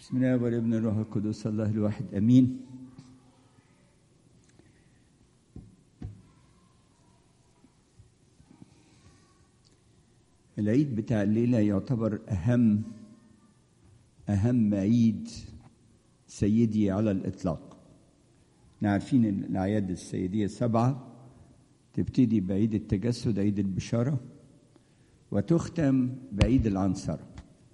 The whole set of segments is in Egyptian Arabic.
بسم الله والابن الروح القدس الله الواحد امين العيد بتاع الليله يعتبر اهم اهم عيد سيدي على الاطلاق احنا عارفين ان الاعياد السيديه سبعه تبتدي بعيد التجسد عيد البشاره وتختم بعيد العنصره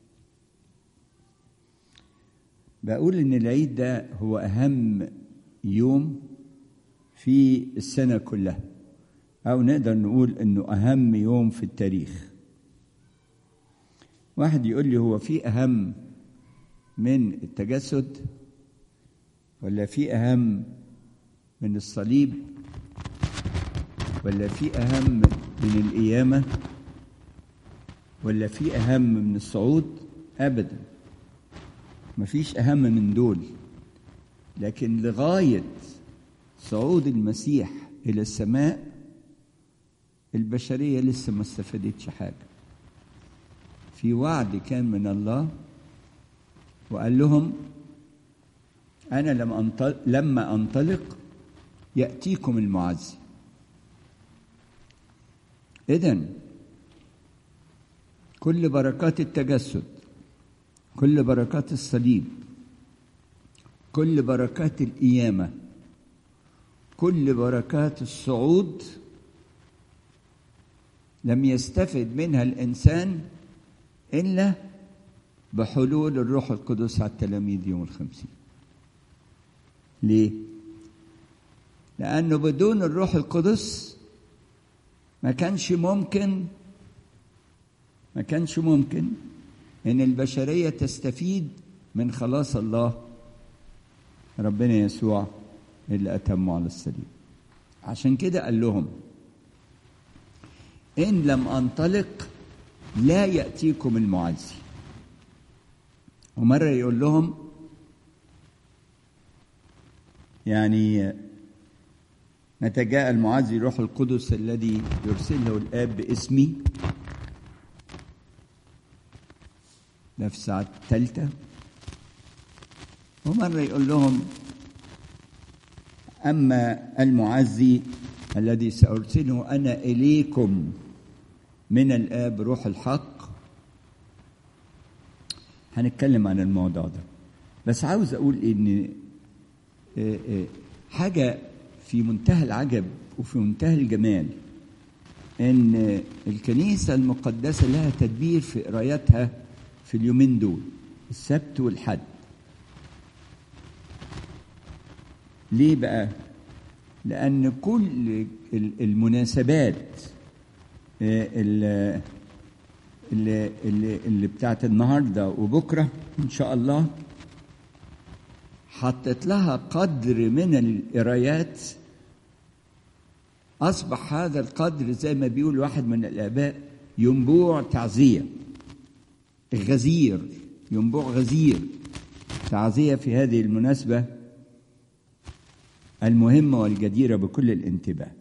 بقول ان العيد ده هو اهم يوم في السنه كلها او نقدر نقول انه اهم يوم في التاريخ واحد يقول لي هو في اهم من التجسد ولا في اهم من الصليب ولا في اهم من القيامه ولا في اهم من الصعود ابدا مفيش أهم من دول لكن لغاية صعود المسيح إلى السماء البشرية لسه ما استفادتش حاجة في وعد كان من الله وقال لهم أنا لما أنطلق, لما أنطلق يأتيكم المعزي إذن كل بركات التجسد كل بركات الصليب كل بركات القيامة كل بركات الصعود لم يستفد منها الإنسان إلا بحلول الروح القدس على التلاميذ يوم الخمسين ليه؟ لأنه بدون الروح القدس ما كانش ممكن ما كانش ممكن ان البشريه تستفيد من خلاص الله ربنا يسوع اللي اتمه على الصليب عشان كده قال لهم ان لم انطلق لا ياتيكم المعزي ومره يقول لهم يعني متى جاء المعزي روح القدس الذي يرسله الاب باسمي ده في الساعة الثالثة ومرة يقول لهم أما المعزي الذي سأرسله أنا إليكم من الآب روح الحق هنتكلم عن الموضوع ده بس عاوز أقول إن حاجة في منتهى العجب وفي منتهى الجمال إن الكنيسة المقدسة لها تدبير في قرايتها في اليومين دول السبت والحد ليه بقى لان كل المناسبات اللي اللي اللي, اللي بتاعت النهارده وبكره ان شاء الله حطت لها قدر من القرايات اصبح هذا القدر زي ما بيقول واحد من الاباء ينبوع تعزيه غزير ينبوع غزير تعزية في هذه المناسبة المهمة والجديرة بكل الانتباه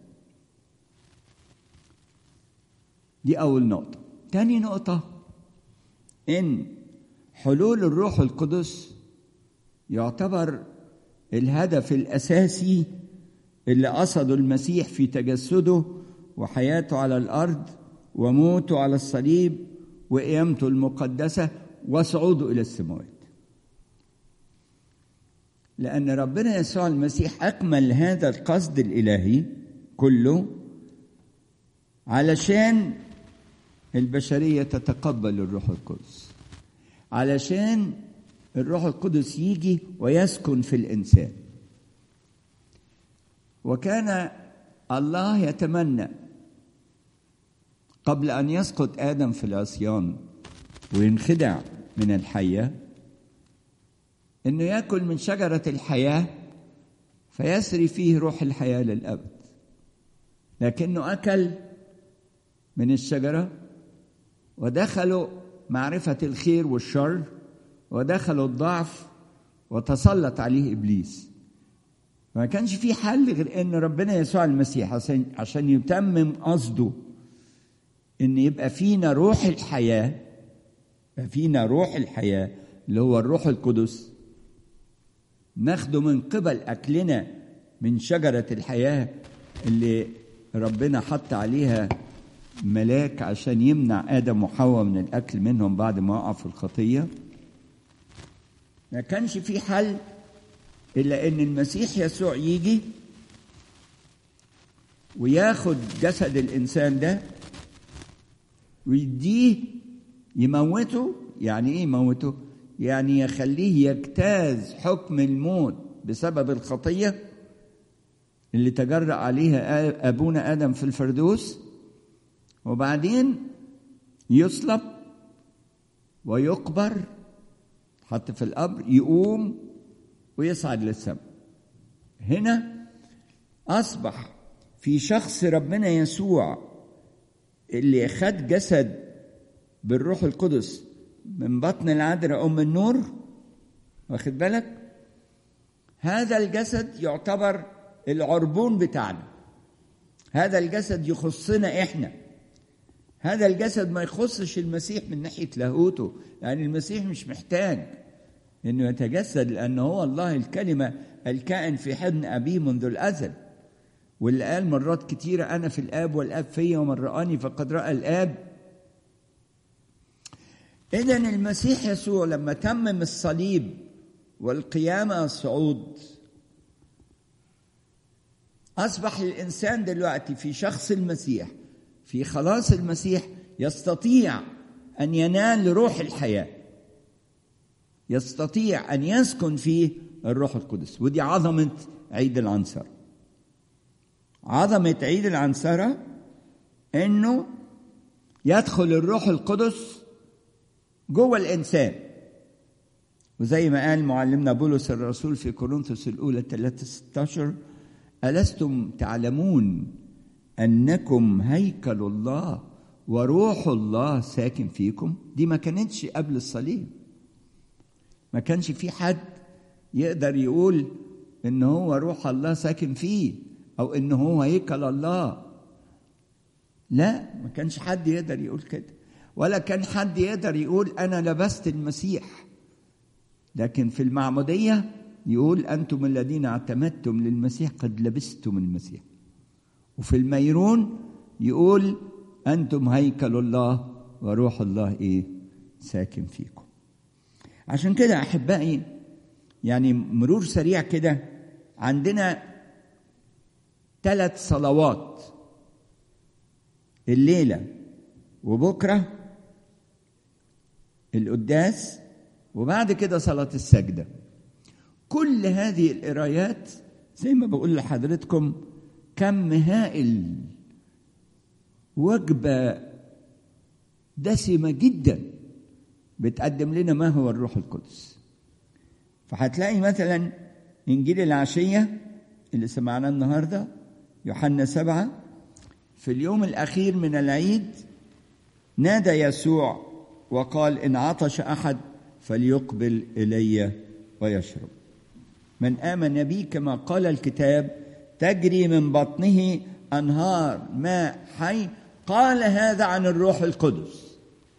دي أول نقطة تاني نقطة إن حلول الروح القدس يعتبر الهدف الأساسي اللي قصده المسيح في تجسده وحياته على الأرض وموته على الصليب وقيامته المقدسة وصعوده إلى السماوات لأن ربنا يسوع المسيح أكمل هذا القصد الإلهي كله علشان البشرية تتقبل الروح القدس علشان الروح القدس يجي ويسكن في الإنسان وكان الله يتمنى قبل أن يسقط آدم في العصيان وينخدع من الحية إنه يأكل من شجرة الحياة فيسري فيه روح الحياة للأبد لكنه أكل من الشجرة ودخلوا معرفة الخير والشر ودخلوا الضعف وتسلط عليه إبليس ما كانش في حل غير ان ربنا يسوع المسيح عشان عشان يتمم قصده ان يبقى فينا روح الحياه يبقى فينا روح الحياه اللي هو الروح القدس ناخده من قبل أكلنا من شجرة الحياة اللي ربنا حط عليها ملاك عشان يمنع آدم وحواء من الأكل منهم بعد ما وقع في الخطية ما كانش في حل إلا إن المسيح يسوع يجي وياخد جسد الإنسان ده ويديه يموته يعني إيه يموته؟ يعني يخليه يجتاز حكم الموت بسبب الخطية اللي تجرأ عليها أبونا آدم في الفردوس وبعدين يصلب ويقبر حط في القبر يقوم ويصعد للسماء هنا أصبح في شخص ربنا يسوع اللي خد جسد بالروح القدس من بطن العذراء أم النور واخد بالك هذا الجسد يعتبر العربون بتاعنا هذا الجسد يخصنا احنا هذا الجسد ما يخصش المسيح من ناحيه لاهوته يعني المسيح مش محتاج انه يتجسد لانه هو الله الكلمه الكائن في حضن ابيه منذ الازل واللي قال مرات كتيره انا في الاب والاب فيا ومن رآني فقد رأى الاب اذا المسيح يسوع لما تمم الصليب والقيامه الصعود أصبح الإنسان دلوقتي في شخص المسيح في خلاص المسيح يستطيع أن ينال روح الحياة يستطيع أن يسكن فيه الروح القدس ودي عظمة عيد العنصرة عظمة عيد العنصرة إنه يدخل الروح القدس جوه الإنسان وزي ما قال معلمنا بولس الرسول في كورنثوس الأولى 3 16 ألستم تعلمون أنكم هيكل الله وروح الله ساكن فيكم دي ما كانتش قبل الصليب ما كانش في حد يقدر يقول ان هو روح الله ساكن فيه او ان هو هيكل الله لا ما كانش حد يقدر يقول كده ولا كان حد يقدر يقول انا لبست المسيح لكن في المعموديه يقول أنتم الذين اعتمدتم للمسيح قد لبستم المسيح وفي الميرون يقول أنتم هيكل الله وروح الله إيه ساكن فيكم عشان كده أحبائي يعني مرور سريع كده عندنا ثلاث صلوات الليلة وبكرة القداس وبعد كده صلاة السجده كل هذه القرايات زي ما بقول لحضرتكم كم هائل وجبة دسمة جدا بتقدم لنا ما هو الروح القدس فهتلاقي مثلا إنجيل العشية اللي سمعناه النهاردة يوحنا سبعة في اليوم الأخير من العيد نادى يسوع وقال إن عطش أحد فليقبل إلي ويشرب من آمن بي كما قال الكتاب تجري من بطنه أنهار ماء حي قال هذا عن الروح القدس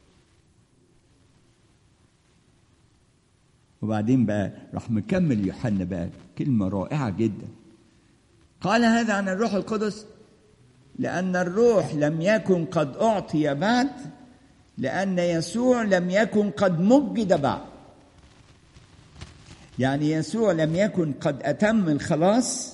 وبعدين بقى راح مكمل يوحنا بقى كلمة رائعة جدا قال هذا عن الروح القدس لأن الروح لم يكن قد أعطي بعد لأن يسوع لم يكن قد مجد بعد يعني يسوع لم يكن قد أتم الخلاص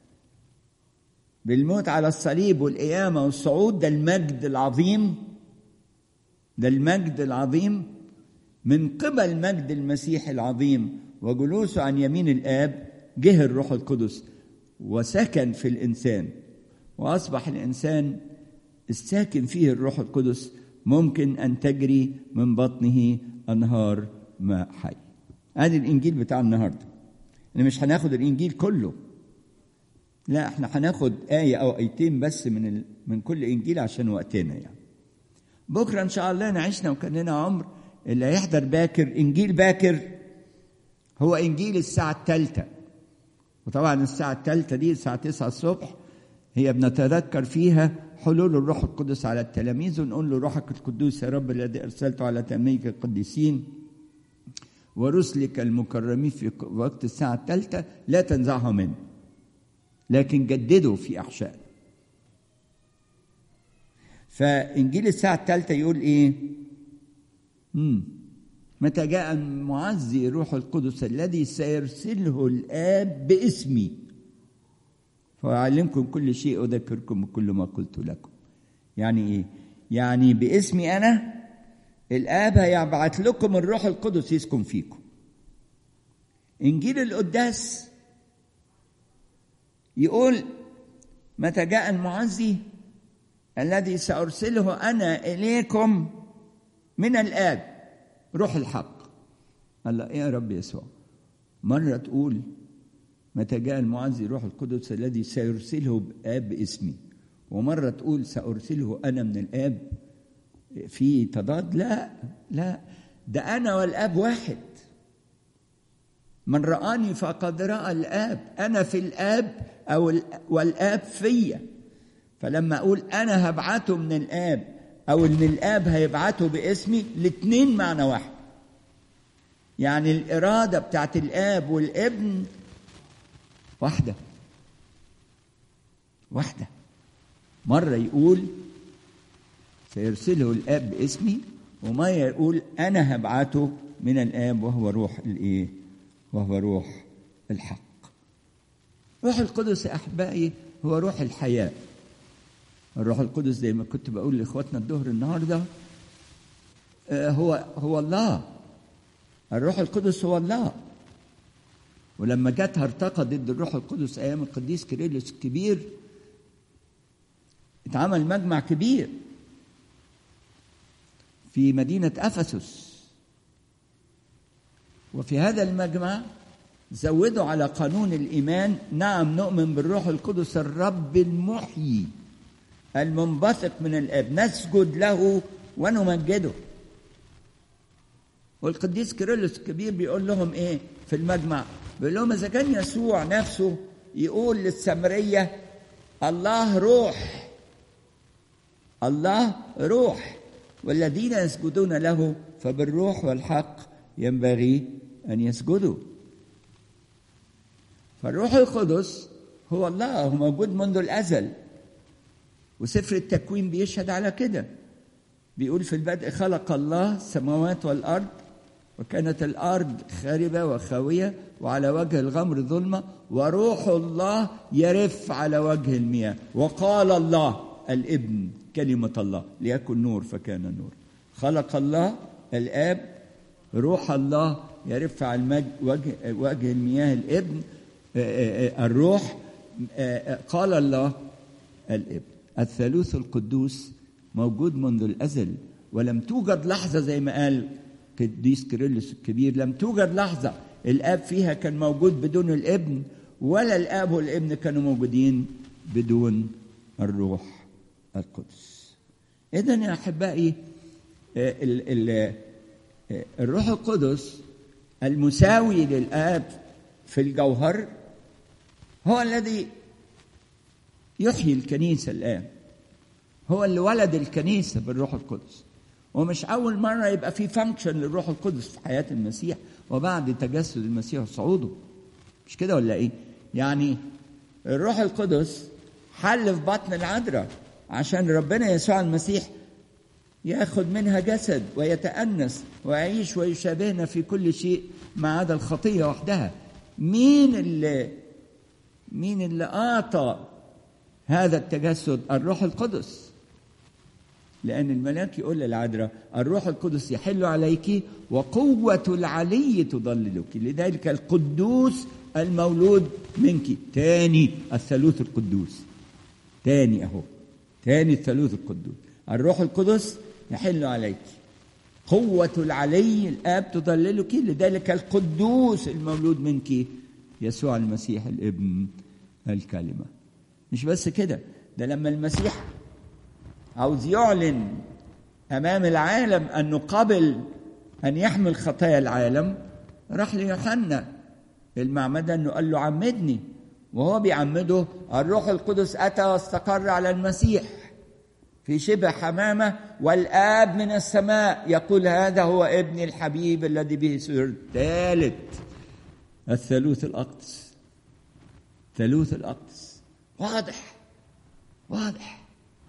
بالموت على الصليب والقيامة والصعود ده المجد العظيم ده المجد العظيم من قبل مجد المسيح العظيم وجلوسه عن يمين الآب جه الروح القدس وسكن في الإنسان وأصبح الإنسان الساكن فيه الروح القدس ممكن أن تجري من بطنه أنهار ماء حي ادي الانجيل بتاع النهارده احنا مش هناخد الانجيل كله لا احنا هناخد ايه او ايتين بس من ال... من كل انجيل عشان وقتنا يعني بكره ان شاء الله نعيشنا وكان لنا عمر اللي هيحضر باكر انجيل باكر هو انجيل الساعه الثالثه وطبعا الساعه الثالثه دي الساعه 9 الصبح هي بنتذكر فيها حلول الروح القدس على التلاميذ ونقول له روحك القدوس يا رب الذي ارسلته على تلاميذك القديسين ورسلك المكرمين في وقت الساعة الثالثة لا تنزعها منه لكن جددوا في أحشائه فإنجيل الساعة الثالثة يقول إيه؟ مم. متى جاء المعزي روح القدس الذي سيرسله الآب باسمي فأعلمكم كل شيء وأذكركم بكل ما قلت لكم يعني إيه؟ يعني باسمي أنا الآب هيبعت لكم الروح القدس يسكن فيكم إنجيل القداس يقول متى جاء المعزي الذي سأرسله أنا إليكم من الآب روح الحق قال له إيه يا رب يسوع مرة تقول متى جاء المعزي روح القدس الذي سيرسله بآب باسمي ومرة تقول سأرسله أنا من الآب في تضاد لا لا ده أنا والآب واحد من رآني فقد رأى الآب أنا في الآب أو والآب فيا فلما أقول أنا هبعته من الآب أو إن الآب هيبعته باسمي الاتنين معنى واحد يعني الإرادة بتاعت الآب والابن واحدة واحدة مرة يقول سيرسله الآب باسمي وما يقول أنا هبعته من الآب وهو روح الإيه؟ وهو روح الحق. روح القدس يا أحبائي هو روح الحياة. الروح القدس زي ما كنت بقول لإخواتنا الظهر النهارده هو هو الله. الروح القدس هو الله. ولما جت هرطقة ضد الروح القدس أيام القديس كيرلس الكبير اتعمل مجمع كبير في مدينة أفسس وفي هذا المجمع زودوا على قانون الإيمان نعم نؤمن بالروح القدس الرب المحيي المنبثق من الآب نسجد له ونمجده والقديس كيرلس الكبير بيقول لهم ايه في المجمع بيقول لهم اذا كان يسوع نفسه يقول للسامريه الله روح الله روح والذين يسجدون له فبالروح والحق ينبغي ان يسجدوا فالروح القدس هو الله هو موجود منذ الازل وسفر التكوين بيشهد على كده بيقول في البدء خلق الله السماوات والارض وكانت الارض خاربه وخاويه وعلى وجه الغمر ظلمه وروح الله يرف على وجه المياه وقال الله الابن كلمه الله ليكن نور فكان نور خلق الله الاب روح الله يرف على المج... وجه وجه المياه الابن الروح قال الله الابن الثالوث القدوس موجود منذ الازل ولم توجد لحظه زي ما قال قديس كيرلس الكبير لم توجد لحظه الاب فيها كان موجود بدون الابن ولا الاب والابن كانوا موجودين بدون الروح القدس اذا يا احبائي ال ال الروح القدس المساوي للاب في الجوهر هو الذي يحيي الكنيسه الان هو اللي ولد الكنيسه بالروح القدس ومش أول مرة يبقى في فانكشن للروح القدس في حياة المسيح وبعد تجسد المسيح وصعوده مش كده ولا إيه؟ يعني الروح القدس حل في بطن العذراء عشان ربنا يسوع المسيح ياخد منها جسد ويتأنس ويعيش ويشابهنا في كل شيء ما عدا الخطية وحدها مين اللي مين اللي أعطى هذا التجسد الروح القدس لأن الملاك يقول للعذراء الروح القدس يحل عليك وقوة العلي تضللك لذلك القدوس المولود منك تاني الثالوث القدوس تاني أهو تاني الثالوث القدوس الروح القدس يحل عليك قوة العلي الآب تضللك لذلك القدوس المولود منك يسوع المسيح الابن الكلمة مش بس كده ده لما المسيح عاوز يعلن امام العالم انه قبل ان يحمل خطايا العالم راح ليوحنا المعمدة انه قال له عمدني وهو بيعمده الروح القدس اتى واستقر على المسيح في شبه حمامة والآب من السماء يقول هذا هو ابن الحبيب الذي به سر ثالث الثالوث الأقدس ثالوث الأقدس واضح واضح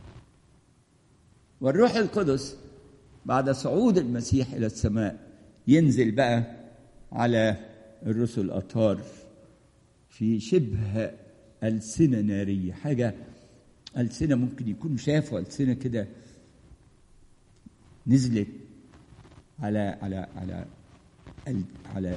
والروح القدس بعد صعود المسيح إلى السماء ينزل بقى على الرسل الأطهار في شبه ألسنة نارية حاجة ألسنة ممكن يكونوا شافوا ألسنة كده نزلت على على على على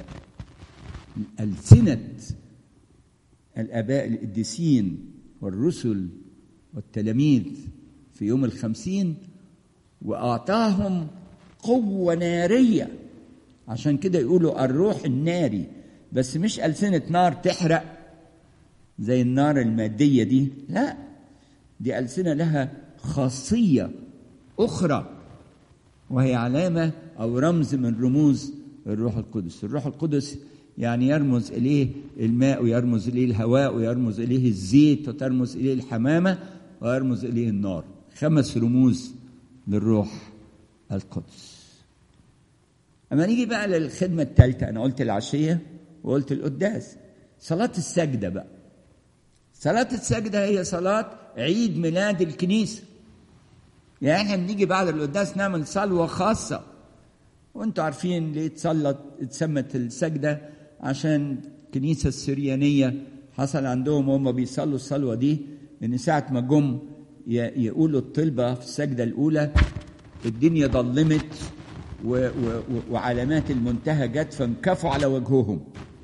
ألسنة الآباء القديسين والرسل والتلاميذ في يوم الخمسين وأعطاهم قوة نارية عشان كده يقولوا الروح الناري بس مش ألسنة نار تحرق زي النار المادية دي لا دي ألسنة لها خاصية أخرى وهي علامة أو رمز من رموز الروح القدس الروح القدس يعني يرمز إليه الماء ويرمز إليه الهواء ويرمز إليه الزيت وترمز إليه الحمامة ويرمز إليه النار خمس رموز للروح القدس أما نيجي بقى للخدمة الثالثة أنا قلت العشية وقلت القداس صلاة السجدة بقى صلاة السجدة هي صلاة عيد ميلاد الكنيسة يعني احنا بنيجي بعد القداس نعمل صلوة خاصة وانتوا عارفين ليه اتسلط اتسمت السجدة عشان الكنيسة السريانية حصل عندهم وهم بيصلوا الصلوة دي ان ساعة ما جم يقولوا الطلبة في السجدة الأولى الدنيا ضلمت و و وعلامات المنتهى جت فانكفوا على وجههم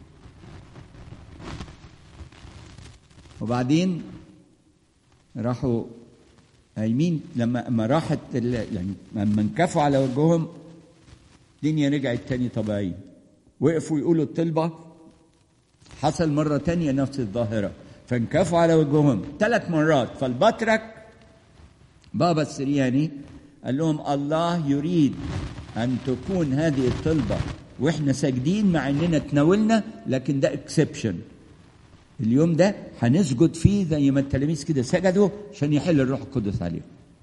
وبعدين راحوا قايمين لما لما راحت يعني لما انكفوا على وجههم الدنيا رجعت تاني طبيعية وقفوا يقولوا الطلبة حصل مرة تانية نفس الظاهرة فانكفوا على وجههم ثلاث مرات فالبطرك بابا السرياني قال لهم الله يريد أن تكون هذه الطلبة وإحنا ساجدين مع إننا تناولنا لكن ده اكسبشن اليوم ده هنسجد فيه زي ما التلاميذ كده سجدوا عشان يحل الروح القدس عليهم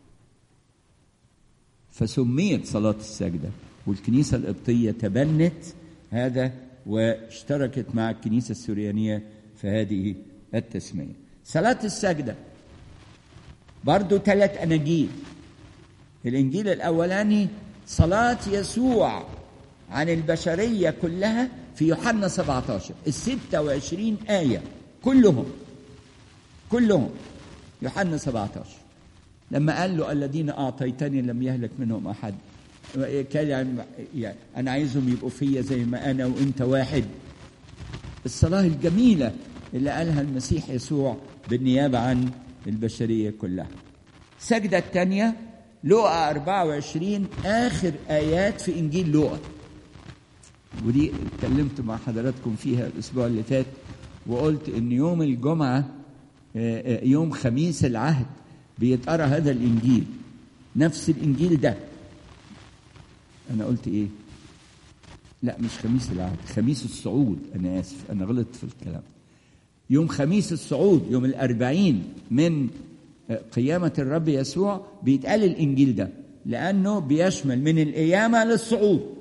فسميت صلاة السجدة والكنيسة القبطية تبنت هذا واشتركت مع الكنيسة السوريانية في هذه التسمية صلاة السجدة برضو ثلاث أناجيل الإنجيل الأولاني صلاة يسوع عن البشرية كلها في يوحنا 17 ال 26 آية كلهم كلهم يوحنا 17 لما قال له الذين أعطيتني لم يهلك منهم أحد كان يعني أنا عايزهم يبقوا فيا زي ما أنا وأنت واحد الصلاة الجميلة اللي قالها المسيح يسوع بالنيابة عن البشرية كلها السجدة الثانية لوقا 24 آخر آيات في إنجيل لوقا ودي اتكلمت مع حضراتكم فيها الأسبوع اللي فات وقلت إن يوم الجمعة يوم خميس العهد بيتقرا هذا الإنجيل نفس الإنجيل ده أنا قلت إيه؟ لا مش خميس العهد خميس الصعود أنا آسف أنا غلطت في الكلام يوم خميس الصعود يوم الأربعين من قيامة الرب يسوع بيتقال الإنجيل ده لأنه بيشمل من القيامة للصعود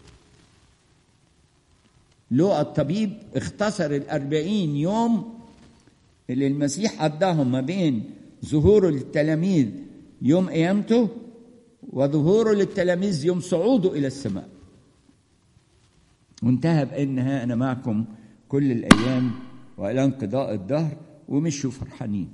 لوقا الطبيب اختصر الأربعين يوم اللي المسيح قضاهم ما بين ظهوره للتلاميذ يوم قيامته وظهوره للتلاميذ يوم صعوده إلى السماء وانتهى بأنها أنا معكم كل الأيام وإلى انقضاء الدهر ومشوا فرحانين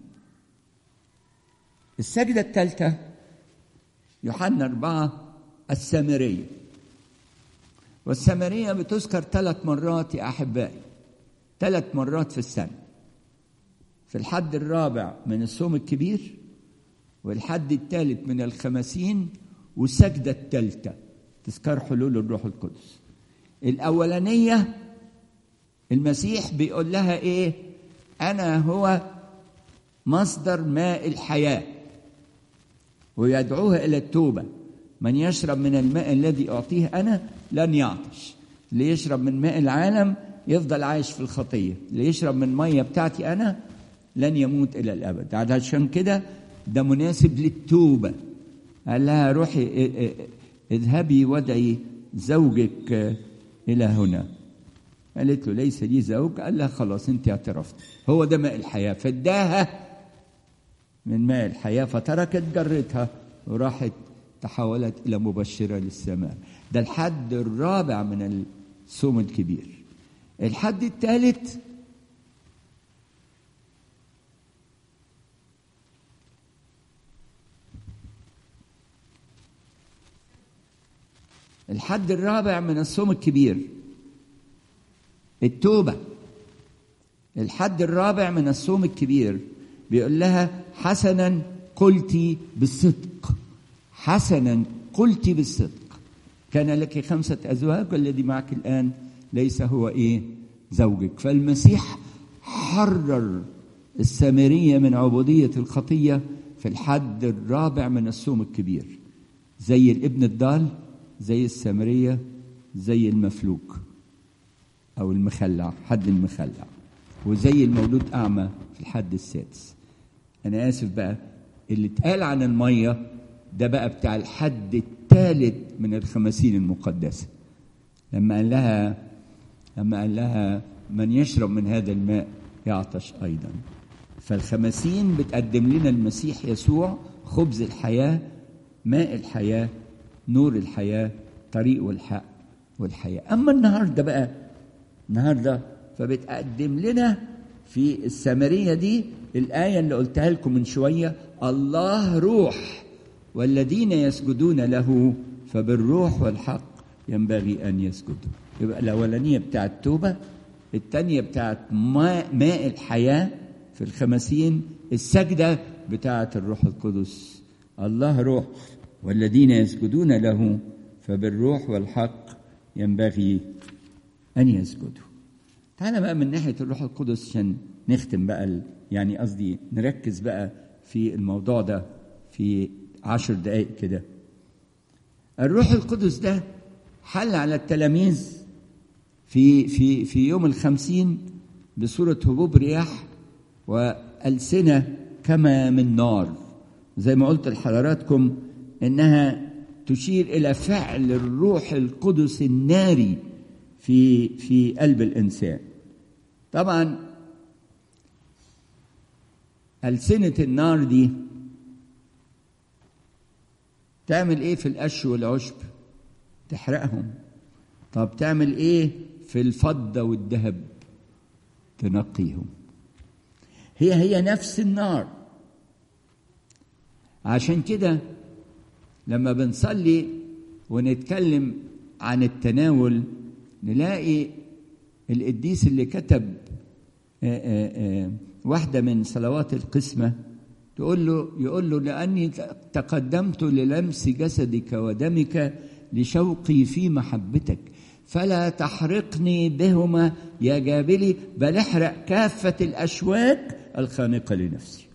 السجدة الثالثة يوحنا أربعة السامرية والسامرية بتذكر ثلاث مرات يا أحبائي ثلاث مرات في السنة في الحد الرابع من الصوم الكبير والحد الثالث من الخمسين والسجدة الثالثة تذكار حلول الروح القدس الأولانية المسيح بيقول لها إيه أنا هو مصدر ماء الحياة ويدعوها إلى التوبة من يشرب من الماء الذي أعطيه أنا لن يعطش اللي يشرب من ماء العالم يفضل عايش في الخطية اللي يشرب من مية بتاعتي أنا لن يموت إلى الأبد عشان كده ده مناسب للتوبة قال لها روحي اذهبي ودعي زوجك إلى هنا قالت له ليس لي زوج قال لها خلاص انت اعترفت هو ده ماء الحياة فاداها من ماء الحياة فتركت جرتها وراحت تحولت إلى مبشرة للسماء ده الحد الرابع من الصوم الكبير الحد الثالث الحد الرابع من الصوم الكبير التوبة الحد الرابع من الصوم الكبير بيقول لها حسنا قلت بالصدق حسنا قلت بالصدق كان لك خمسة أزواج والذي معك الآن ليس هو إيه زوجك فالمسيح حرر السامرية من عبودية الخطية في الحد الرابع من الصوم الكبير زي الابن الضال زي السامرية زي المفلوك أو المخلع حد المخلع وزي المولود أعمى في الحد السادس أنا آسف بقى اللي اتقال عن المية ده بقى بتاع الحد الثالث من الخمسين المقدسة لما قال لها لما قال لها من يشرب من هذا الماء يعطش أيضا فالخمسين بتقدم لنا المسيح يسوع خبز الحياة ماء الحياة نور الحياة طريق والحق والحياة أما النهاردة بقى النهاردة فبتقدم لنا في السامرية دي الآية اللي قلتها لكم من شوية الله روح والذين يسجدون له فبالروح والحق ينبغي أن يسجدوا يبقى الأولانية بتاعت التوبة الثانية بتاعت ماء, ماء الحياة في الخمسين السجدة بتاعت الروح القدس الله روح والذين يسجدون له فبالروح والحق ينبغي أن يسجدوا تعالى بقى من ناحية الروح القدس عشان نختم بقى يعني قصدي نركز بقى في الموضوع ده في عشر دقائق كده الروح القدس ده حل على التلاميذ في في في يوم الخمسين بصورة هبوب رياح وألسنة كما من نار زي ما قلت لحضراتكم إنها تشير إلى فعل الروح القدس الناري في في قلب الإنسان طبعا ألسنة النار دي تعمل ايه في القش والعشب تحرقهم طب تعمل ايه في الفضة والذهب تنقيهم هي هي نفس النار عشان كده لما بنصلي ونتكلم عن التناول نلاقي القديس اللي كتب آآ آآ واحدة من صلوات القسمة تقول له يقول له لأني تقدمت للمس جسدك ودمك لشوقي في محبتك فلا تحرقني بهما يا جابلي بل احرق كافة الأشواك الخانقة لنفسي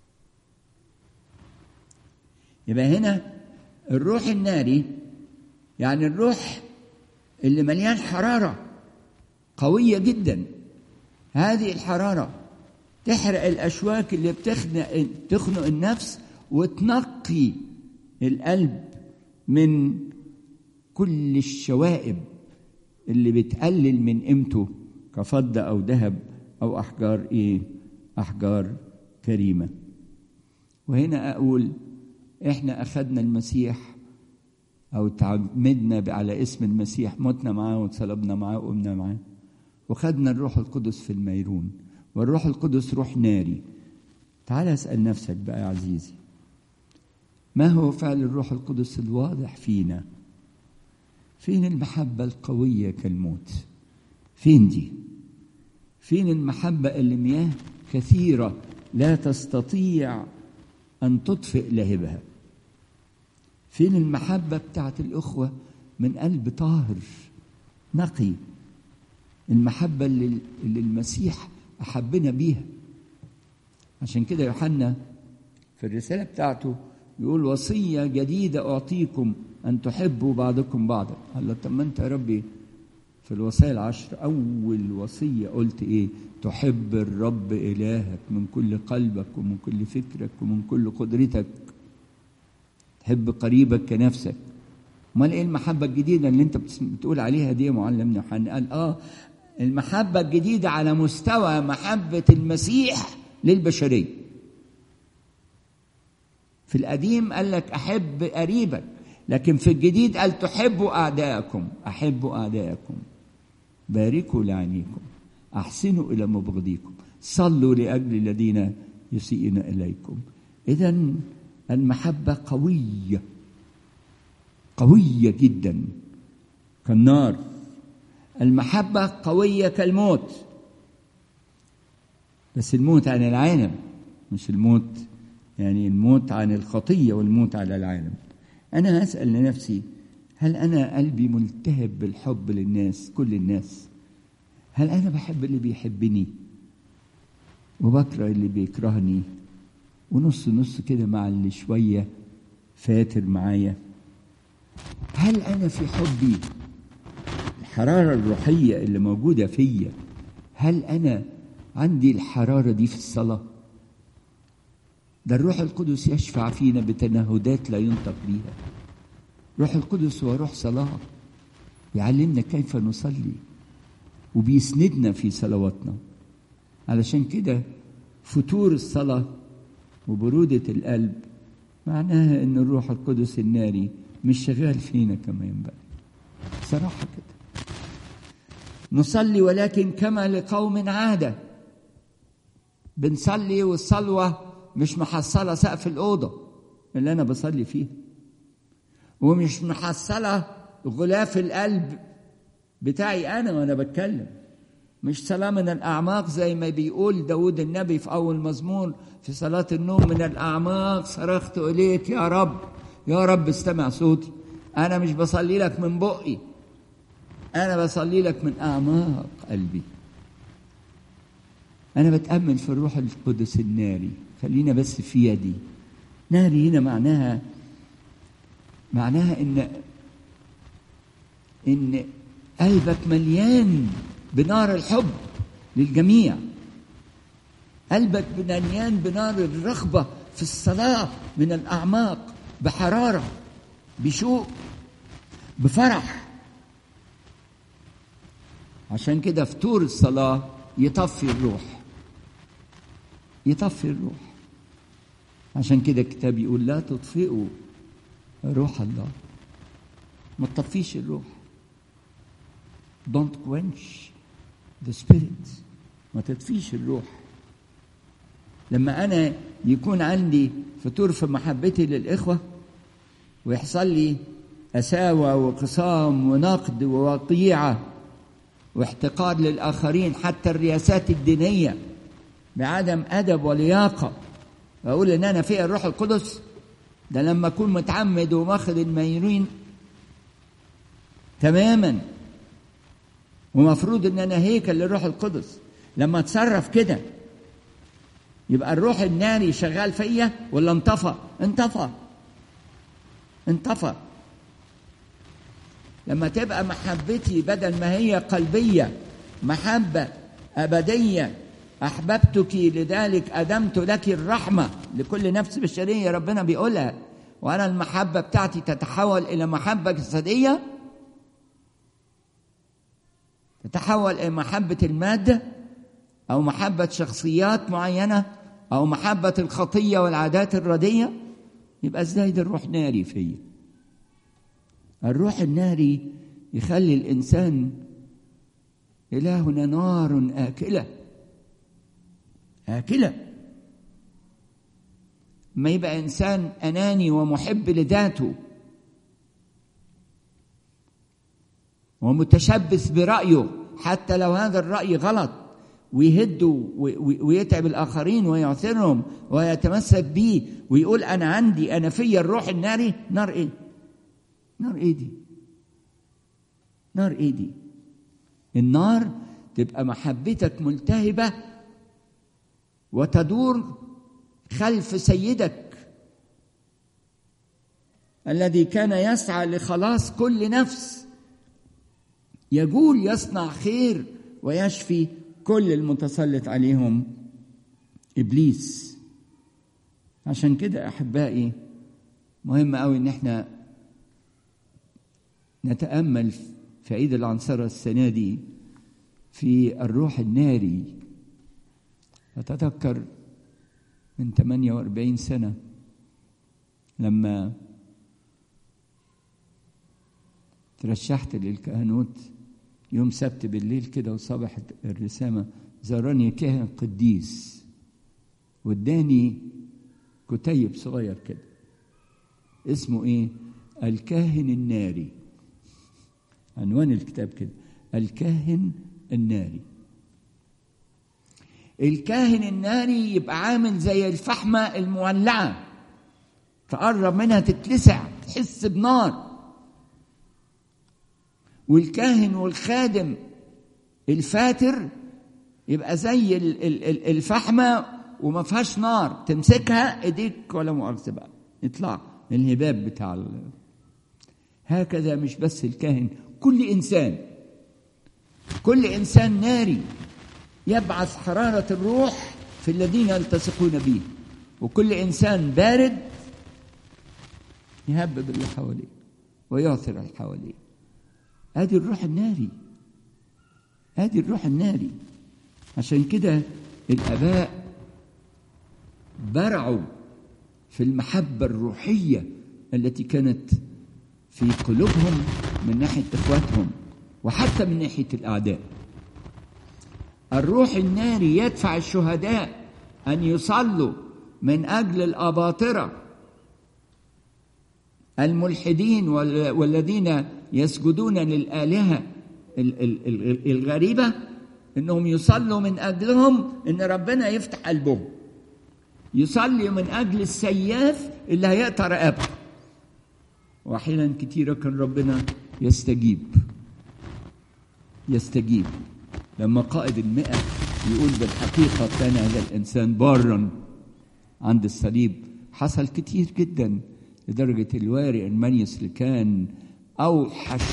يبقى هنا الروح الناري يعني الروح اللي مليان حرارة قوية جدا هذه الحرارة تحرق الأشواك اللي بتخنق تخنق النفس وتنقي القلب من كل الشوائب اللي بتقلل من قيمته كفضة أو ذهب أو أحجار إيه؟ أحجار كريمة. وهنا أقول إحنا أخذنا المسيح أو تعمدنا على اسم المسيح متنا معاه وتصلبنا معاه وقمنا معاه وخدنا الروح القدس في الميرون والروح القدس روح ناري تعال اسأل نفسك بقى يا عزيزي ما هو فعل الروح القدس الواضح فينا فين المحبة القوية كالموت فين دي فين المحبة اللي مياه كثيرة لا تستطيع أن تطفئ لهبها فين المحبة بتاعت الأخوة من قلب طاهر نقي المحبة اللي, اللي المسيح أحبنا بيها عشان كده يوحنا في الرسالة بتاعته يقول وصية جديدة أعطيكم أن تحبوا بعضكم بعضا قال له طب ما أنت يا ربي في في الوصايا العشر أول وصية قلت إيه تحب الرب إلهك من كل قلبك ومن كل فكرك ومن كل قدرتك تحب قريبك كنفسك امال ايه المحبه الجديده اللي انت بتقول عليها دي يا معلم يوحنا قال اه المحبه الجديده على مستوى محبه المسيح للبشريه في القديم قال لك احب قريبك لكن في الجديد قال تحبوا اعداءكم احبوا اعداءكم باركوا لعنيكم احسنوا الى مبغضيكم صلوا لاجل الذين يسيئون اليكم اذا المحبه قويه قويه جدا كالنار المحبه قويه كالموت بس الموت عن العالم مش الموت يعني الموت عن الخطيه والموت على العالم انا اسال لنفسي هل انا قلبي ملتهب بالحب للناس كل الناس هل انا بحب اللي بيحبني وبكره اللي بيكرهني ونص نص كده مع اللي شويه فاتر معايا هل انا في حبي الحراره الروحيه اللي موجوده فيا هل انا عندي الحراره دي في الصلاه ده الروح القدس يشفع فينا بتنهدات لا ينطق بها روح القدس هو روح صلاه يعلمنا كيف نصلي وبيسندنا في صلواتنا علشان كده فتور الصلاه وبروده القلب معناها ان الروح القدس الناري مش شغال فينا كما ينبغي صراحة كده نصلي ولكن كما لقوم عادة بنصلي والصلوة مش محصلة سقف الأوضة اللي أنا بصلي فيها ومش محصلة غلاف القلب بتاعي أنا وأنا بتكلم مش صلاة من الأعماق زي ما بيقول داود النبي في أول مزمور في صلاة النوم من الأعماق صرخت إليك يا رب يا رب استمع صوتي أنا مش بصلي لك من بقي أنا بصلي لك من أعماق قلبي أنا بتأمل في الروح القدس الناري خلينا بس في يدي ناري هنا معناها معناها إن إن قلبك مليان بنار الحب للجميع قلبك مليان بنار الرغبة في الصلاة من الأعماق بحرارة بشوق بفرح عشان كده فطور الصلاة يطفي الروح يطفي الروح عشان كده الكتاب يقول لا تطفئوا روح الله ما تطفيش الروح don't quench the spirit ما تطفيش الروح لما انا يكون عندي فتور في محبتي للاخوه ويحصل لي اساوه وخصام ونقد ووقيعه واحتقار للاخرين حتى الرياسات الدينيه بعدم ادب ولياقه واقول ان انا فيها الروح القدس ده لما اكون متعمد وماخذ الميرين تماما ومفروض ان انا هيكل للروح القدس لما اتصرف كده يبقى الروح الناري شغال فيا ولا انطفى انطفى انطفى لما تبقى محبتي بدل ما هي قلبية محبة أبدية أحببتك لذلك أدمت لك الرحمة لكل نفس بشرية ربنا بيقولها وأنا المحبة بتاعتي تتحول إلى محبة جسدية تتحول إلى محبة المادة أو محبة شخصيات معينة أو محبة الخطية والعادات الردية يبقى ازاي ده الروح ناري فيا الروح الناري يخلي الإنسان إلهنا نار آكلة آكلة ما يبقى إنسان أناني ومحب لذاته ومتشبث برأيه حتى لو هذا الرأي غلط ويهد ويتعب الآخرين ويعثرهم ويتمسك بيه ويقول أنا عندي أنا فيا الروح الناري نار إيه؟ نار إيه دي؟ نار إيه دي؟ النار تبقى محبتك ملتهبة وتدور خلف سيدك الذي كان يسعى لخلاص كل نفس يجول يصنع خير ويشفي كل المتسلط عليهم ابليس عشان كده احبائي مهم قوي ان احنا نتامل في عيد العنصره السنه دي في الروح الناري اتذكر من 48 سنه لما ترشحت للكهنوت يوم سبت بالليل كده وصبحت الرسامة زارني كاهن قديس واداني كتيب صغير كده اسمه ايه الكاهن الناري عنوان الكتاب كده الكاهن الناري الكاهن الناري يبقى عامل زي الفحمة المولعة تقرب منها تتلسع تحس بنار والكاهن والخادم الفاتر يبقى زي الفحمة وما فيهاش نار تمسكها ايديك ولا مؤاخذة بقى يطلع من الهباب بتاع ال... هكذا مش بس الكاهن كل إنسان كل إنسان ناري يبعث حرارة الروح في الذين يلتصقون به وكل إنسان بارد يهبب اللي حواليه ويعثر اللي حواليه ادي الروح الناري ادي الروح الناري عشان كده الاباء برعوا في المحبه الروحيه التي كانت في قلوبهم من ناحيه اخواتهم وحتى من ناحيه الاعداء الروح الناري يدفع الشهداء ان يصلوا من اجل الاباطره الملحدين والذين يسجدون للآلهة الغريبة إنهم يصلوا من أجلهم إن ربنا يفتح قلبهم يصلي من أجل السياف اللي هيقطع رقبته وأحيانا كتيرة كان ربنا يستجيب يستجيب لما قائد المئة يقول بالحقيقة كان هذا الإنسان بارا عند الصليب حصل كتير جدا لدرجة الواري المنيس اللي كان أوحش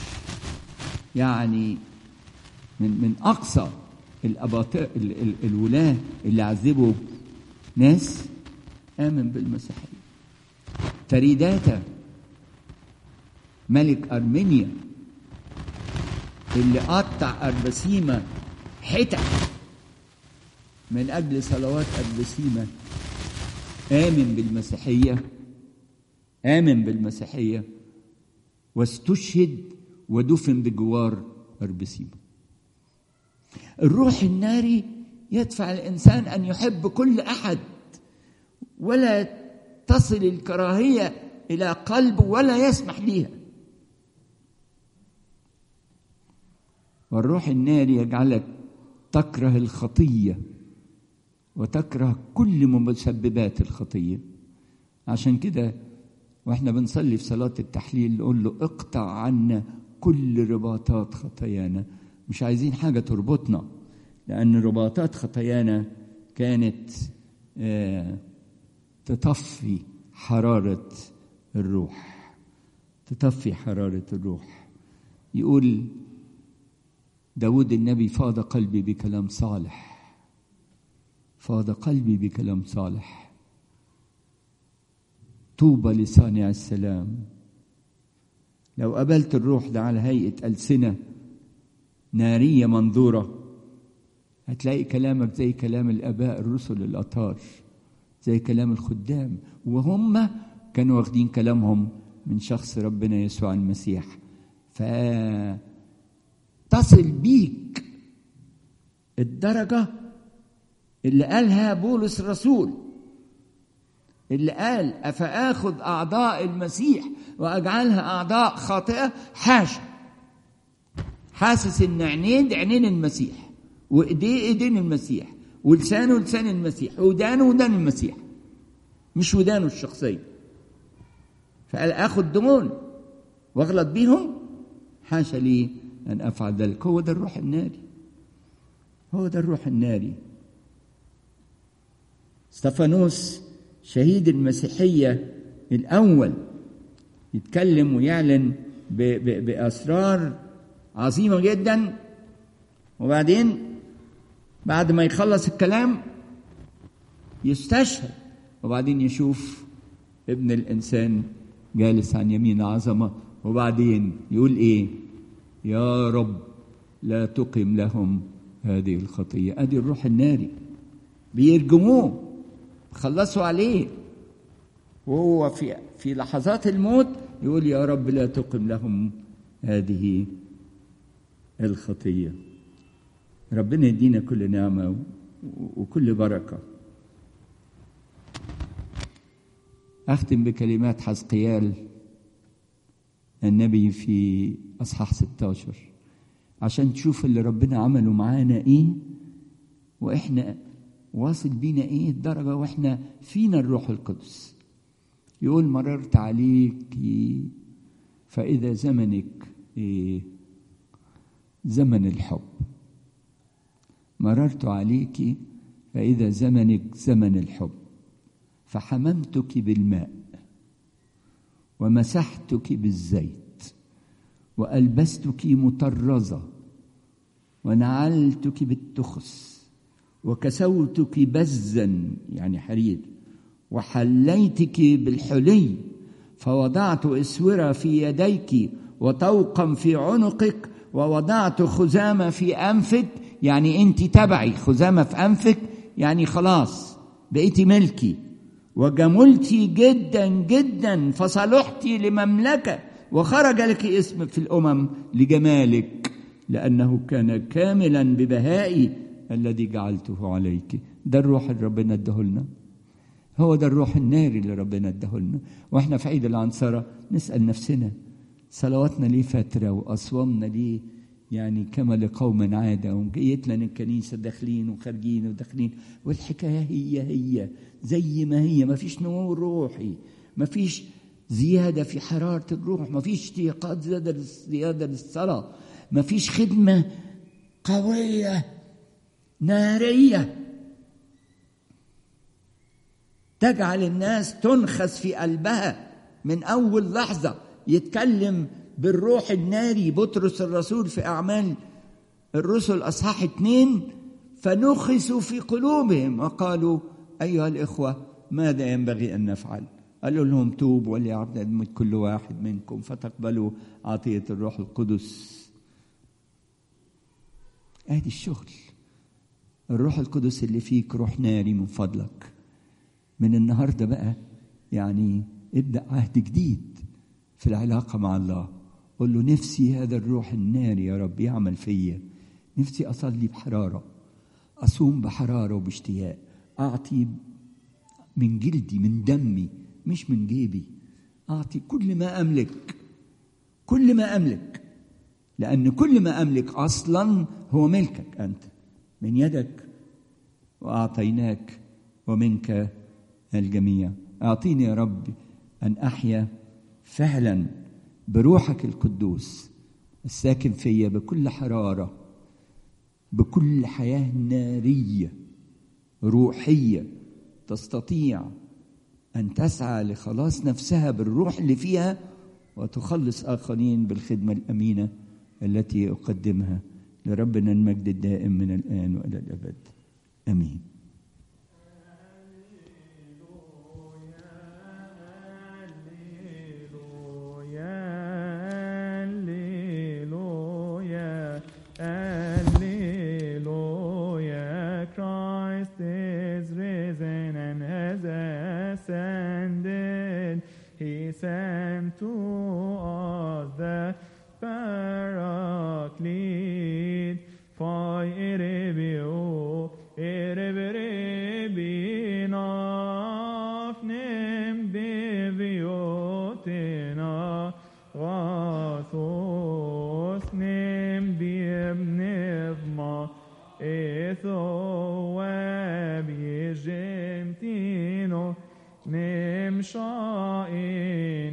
يعني من من أقصى الأباطئ الولاة اللي عذبوا ناس آمن بالمسيحية تريداتا ملك أرمينيا اللي قطع أربسيمة حتت من أجل صلوات أربسيمة آمن بالمسيحية آمن بالمسيحية واستشهد ودفن بجوار أربسيمة الروح الناري يدفع الإنسان أن يحب كل أحد ولا تصل الكراهية إلى قلبه ولا يسمح ليها والروح الناري يجعلك تكره الخطية وتكره كل مسببات الخطية عشان كده واحنا بنصلي في صلاة التحليل نقول له اقطع عنا كل رباطات خطايانا مش عايزين حاجة تربطنا لأن رباطات خطايانا كانت آه تطفي حرارة الروح تطفي حرارة الروح يقول داود النبي فاض قلبي بكلام صالح فاض قلبي بكلام صالح طوبى لصانع السلام لو قبلت الروح ده على هيئة ألسنة نارية منظورة هتلاقي كلامك زي كلام الآباء الرسل الأطهار زي كلام الخدام وهم كانوا واخدين كلامهم من شخص ربنا يسوع المسيح فتصل بيك الدرجة اللي قالها بولس الرسول اللي قال أفآخذ أعضاء المسيح وأجعلها أعضاء خاطئة حاشا حاسس إن عينيه دي عينين المسيح وإيديه إيدين المسيح ولسانه لسان المسيح ودانه ودان المسيح مش ودانه الشخصية فقال آخذ دمون واغلط بيهم حاشا لي أن أفعل ذلك هو ده الروح الناري هو ده الروح الناري استفانوس شهيد المسيحية الأول يتكلم ويعلن ب ب بأسرار عظيمة جدا وبعدين بعد ما يخلص الكلام يستشهد وبعدين يشوف ابن الإنسان جالس عن يمين عظمة وبعدين يقول إيه يا رب لا تقم لهم هذه الخطية أدي الروح الناري بيرجموه خلصوا عليه وهو في في لحظات الموت يقول يا رب لا تقم لهم هذه الخطية ربنا يدينا كل نعمة وكل بركة أختم بكلمات حزقيال النبي في أصحاح 16 عشان تشوف اللي ربنا عمله معانا إيه وإحنا واصل بينا إيه الدرجة وإحنا فينا الروح القدس يقول مررت عليك فإذا زمنك إيه زمن الحب مررت عليك فإذا زمنك زمن الحب فحممتك بالماء ومسحتك بالزيت وألبستك مطرزة ونعلتك بالتخس وكسوتك بزا يعني حرير وحليتك بالحلي فوضعت اسوره في يديك وطوقا في عنقك ووضعت خزامه في انفك يعني انت تبعي خزامه في انفك يعني خلاص بقيتي ملكي وجملتي جدا جدا فصلحتي لمملكه وخرج لك اسم في الامم لجمالك لانه كان كاملا ببهائي الذي جعلته عليك ده الروح اللي ربنا اداهولنا هو ده الروح الناري اللي ربنا اداهولنا واحنا في عيد العنصرة نسأل نفسنا صلواتنا ليه فترة وأصوامنا ليه يعني كما لقوم عادة وجيت لنا الكنيسة داخلين وخارجين وداخلين والحكاية هي هي زي ما هي ما فيش نمو روحي ما فيش زيادة في حرارة الروح ما فيش اشتياقات زيادة زيادة للصلاة ما فيش خدمة قوية نارية تجعل الناس تنخس في قلبها من أول لحظة يتكلم بالروح الناري بطرس الرسول في أعمال الرسل أصحاح اتنين فنخسوا في قلوبهم وقالوا أيها الإخوة ماذا ينبغي أن نفعل قالوا لهم توبوا وليعبد كل واحد منكم فتقبلوا عطية الروح القدس ادي الشغل الروح القدس اللي فيك روح ناري من فضلك من النهارده بقى يعني ابدا عهد جديد في العلاقه مع الله قول له نفسي هذا الروح الناري يا رب يعمل فيا نفسي اصلي بحراره اصوم بحراره وباشتياق اعطي من جلدي من دمي مش من جيبي اعطي كل ما املك كل ما املك لان كل ما املك اصلا هو ملكك انت من يدك واعطيناك ومنك الجميع اعطيني يا رب ان احيا فعلا بروحك القدوس الساكن فيا بكل حراره بكل حياه ناريه روحيه تستطيع ان تسعى لخلاص نفسها بالروح اللي فيها وتخلص اخرين بالخدمه الامينه التي اقدمها لربنا المجد الدائم من الان والى الابد امين sent to us the Paraclete, for Erebio, Ereberebi nafnem beviotina, Rathos nem biebnevma, Ethoab yejemtino, nem شائن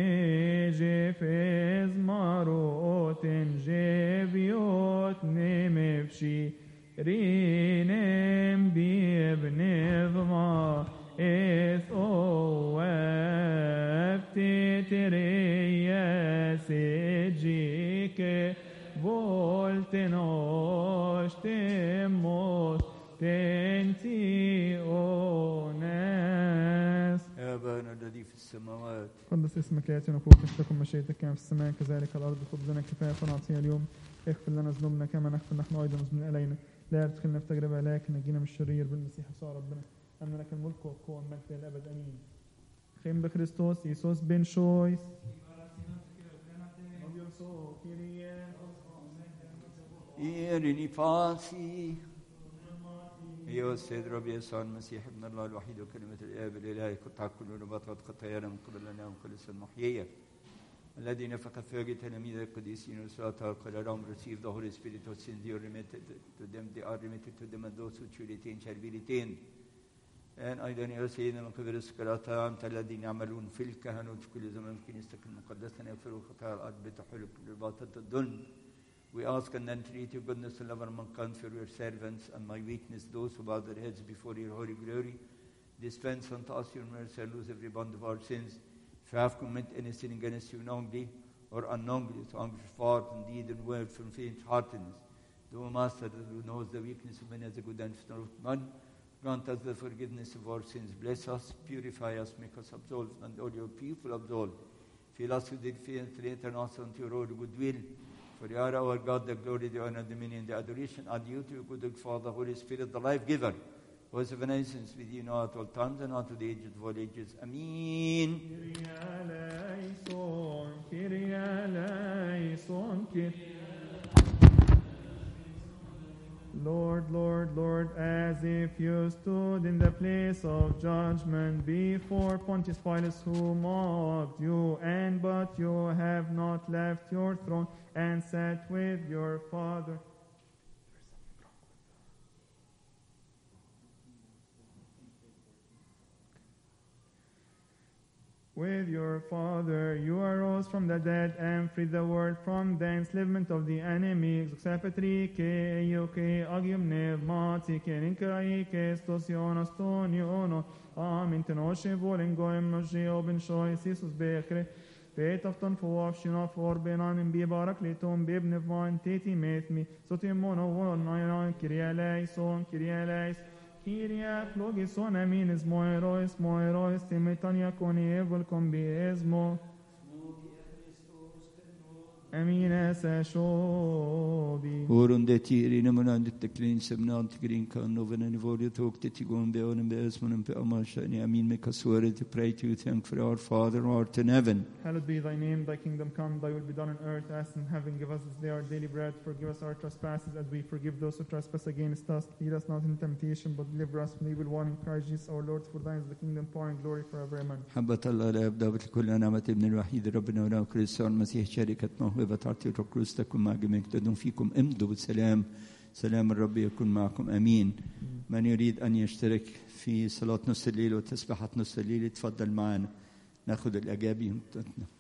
جفز مروت جبيوت نمفشي رينم بيبن ضما إث أواب تتريا سجيك بو السماوات قدس اسمك ياتي نفوس تكن مشيئتك كما في السماء كذلك على الارض خبزنا كفايه فنعطيها اليوم اغفر لنا ذنوبنا كما نغفر نحن ايضا مذنبين الينا لا تدخلنا في تجربه لكن نجينا من الشرير بالمسيح يسوع ربنا ان لك الملك والقوه والمجد الى الابد امين خيم بخريستوس يسوس بن شويس إيرني فاسي أيها السيد ربي يسوع المسيح ابن الله الوحيد وكلمة الآب الإلهي قطع كل نبات خطايانا من قبلنا وخلص المحيية الذي نفخ في تلاميذ القديسين وسلاطة قال لهم receive the Holy Spirit of sins you are remitted to them they are remitted to them and those who truly retain shall be retained الآن أيضا يا سيدنا من قبل السكراتا أنت الذين يعملون في الكهنوت في كل زمان في كنيستك المقدسة أن يغفروا خطايا الأرض بتحل كل باطل الظلم We ask and entreat your goodness and love and mankind for your servants and my weakness, those who bow their heads before your holy glory. Dispense unto us your mercy and lose every bond of our sins. If we have committed any sin against you knowingly or unknowingly, to anguish thought and deed and word from faint heartedness, thou Master who knows the weakness of many as a good and of man, grant us the forgiveness of our sins. Bless us, purify us, make us absolved, and all your people absolved. Fill us with the faith, return us unto your own goodwill. For you are our God, the glory, the honor, the dominion, the adoration, and you to good Father, Holy Spirit, the life giver, who is of an essence with you now at all times and unto the ages of all ages. Amen. Kyrie eleison, Kyrie eleison, Kyrie Lord, Lord, Lord, as if you stood in the place of judgment before Pontius Pilate who mocked you, and but you have not left your throne and sat with your Father. With your Father, you arose from the dead and freed the world from the enslavement of the enemy. Xapetrike, ioke, agium pneumatike, ninkraike, stosionos, toniono, amin, tenoshe, volengoem, noshe, oben, shoy, sisus, bekre, Petafton for Shina for Benan be Barakleton, Bibne Van, Teti Methmi, Sotimono, one, nine, Kyrie eleison, Kyrie eleison. Kyria plogison aminis moerois moerois timetania coni evol combiesmo amines shobi Oron det tiri när man andet det klin som nan till grin kan noven en vård tog det till gång be onen be esmonen pe amashan amin me kasore to pray to you thank for our father who art in heaven Hallowed be thy name, thy kingdom come, thy will be done on earth as in heaven. Give us this day our daily bread. Forgive us our trespasses as we forgive those who trespass against us. Lead us not into temptation, but deliver us from the evil one. In Christ Jesus our Lord, for thine is the kingdom, power, and glory forever. Amen. محبة الله لا يبدأ بكل نعمة ابن الوحيد ربنا ولا كريستيان المسيح شركة موهبة تعطي الركروس تكون مع جميع تدوم فيكم امضوا بالسلام سلام الرب يكون معكم امين من يريد ان يشترك في صلاة نص الليل وتسبحة نص الليل يتفضل معنا ناخذ الاجابي